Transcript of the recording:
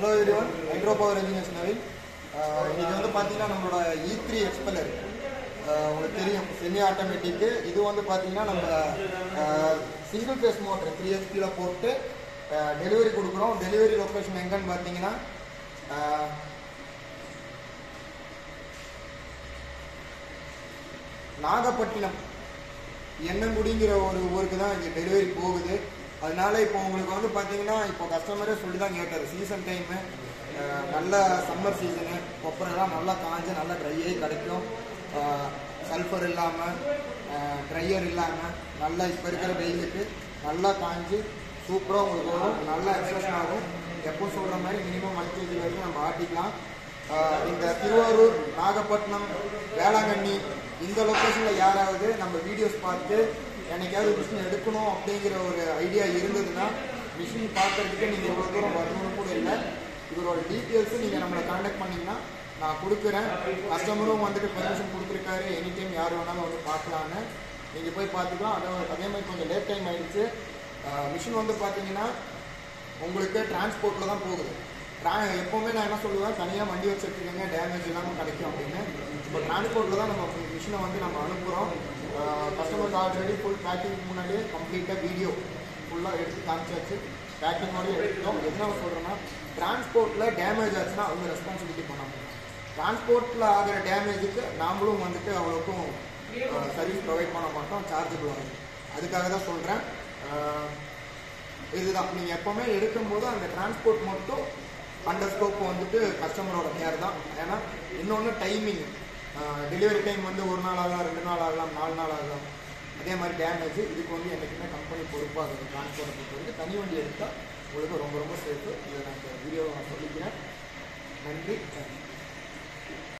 hello everyone hydro power engineers Naveen ஆஹ் இன்னைக்கு வந்து பார்த்தீங்கன்னா நம்மளோட இ த்ரீ எக்ஸ்பெல்லர் உங்களுக்கு தெரியும் செமி ஆட்டோமேட்டிக்கு இது வந்து பார்த்தீங்கன்னா நம்ம சிங்கிள் ஃபேஸ் மோட்டர் த்ரீ ஹெச்பியில் போட்டு டெலிவரி கொடுக்குறோம் டெலிவரி லொக்கேஷன் எங்கன்னு பார்த்தீங்கன்னா ஆஹ் நாகப்பட்டினம் எண்ணங்குடிங்கிற ஒரு ஊருக்கு தான் இங்கே டெலிவரி போகுது அதனால இப்போ உங்களுக்கு வந்து பார்த்தீங்கன்னா இப்போ கஸ்டமரே சொல்லி தான் கேட்டார் சீசன் டைமு நல்ல சம்மர் சீசனு கொப்பரெல்லாம் நல்லா காஞ்சு நல்லா ட்ரை ஆகி கிடைக்கும் சல்ஃபர் இல்லாமல் ட்ரையர் இல்லாமல் நல்லா இப்போ இருக்கிற வெயிலுக்கு நல்லா காஞ்சு சூப்பராக உங்களுக்கு வரும் நல்லா எக்ஸஸ் ஆகும் எப்போ சொல்கிற மாதிரி மினிமம் ஒன் கேஜி வரைக்கும் நம்ம ஆட்டிக்கலாம் ஆஹ் இந்த திருவாரூர் நாகப்பட்டினம் வேளாங்கண்ணி இந்த லொக்கேஷனில் யாராவது நம்ம வீடியோஸ் பார்த்து என்னைக்காவது மிஷின் எடுக்கணும் அப்படிங்கிற ஒரு ஐடியா இருந்ததுன்னா மிஷின் பார்க்கறதுக்கு நீங்கள் இவ்வளோ தூரம் வரணும்னு கூட இல்லை இவரோட டீட்டெயில்ஸும் நீங்கள் நம்மளை காண்டாக்ட் பண்ணிங்கன்னா நான் கொடுக்குறேன் கஸ்டமரும் வந்துட்டு பெர்மிஷன் கொடுத்துருக்காரு எனி டைம் யார் வேணாலும் வந்து பார்க்கலான்னு நீங்கள் போய் பார்த்துக்கலாம் அதே அதே மாதிரி கொஞ்சம் லேட் டைம் ஆயிடுச்சு மிஷின் வந்து பார்த்தீங்கன்னா உங்களுக்கு டிரான்ஸ்போர்ட்டில் தான் போகுது ட்ரா எப்போவுமே நான் என்ன சொல்லுவேன் தனியாக வண்டி வச்சுருக்கீங்க டேமேஜ் இல்லாமல் கிடைக்கும் அப்படின்னு இப்போ டிரான்ஸ்போர்ட்டில் தான் நம்ம மிஷினை வந்து நம்ம அனுப்புகிறோம் கஸ்டமர்ஸ் ஆல்ரெடி ஃபுல் பேக்கிங் முன்னாடியே கம்ப்ளீட்டாக வீடியோ ஃபுல்லாக எடுத்து காமிச்சாச்சு பேக்கிங்கோடய எடுத்துட்டோம் என்ன சொல்கிறேன்னா டிரான்ஸ்போர்ட்டில் டேமேஜ் ஆச்சுன்னா அவங்க ரெஸ்பான்சிபிலிட்டி பண்ண முடியும் டிரான்ஸ்போர்ட்டில் ஆகிற டேமேஜுக்கு நாமளும் வந்துட்டு அவ்வளோக்கும் சர்வீஸ் ப்ரொவைட் பண்ண மாட்டோம் சார்ஜபிள் ஆகும் அதுக்காக தான் சொல்கிறேன் இதுதான் நீங்கள் எப்போவுமே எடுக்கும்போது அந்த டிரான்ஸ்போர்ட் மட்டும் அண்டர் ஸ்கோப் வந்துட்டு கஸ்டமரோட கேர் தான் ஏன்னா இன்னொன்று டைமிங் டெலிவரி டைம் வந்து ஒரு நாள் ஆகலாம் ரெண்டு நாள் ஆகலாம் நாலு நாள் ஆகலாம் அதே மாதிரி டேமேஜ் இதுக்கு வந்து என்றைக்குமே கம்பெனி பொறுப்பாகுது டிரான்ஸ்போர்ட்டை பொறுத்த வரைக்கும் தனி வண்டி எடுத்தால் உங்களுக்கு ரொம்ப ரொம்ப சேஃபு இதை நான் இந்த வீடியோவை நான் சொல்லிக்கிறேன் நன்றி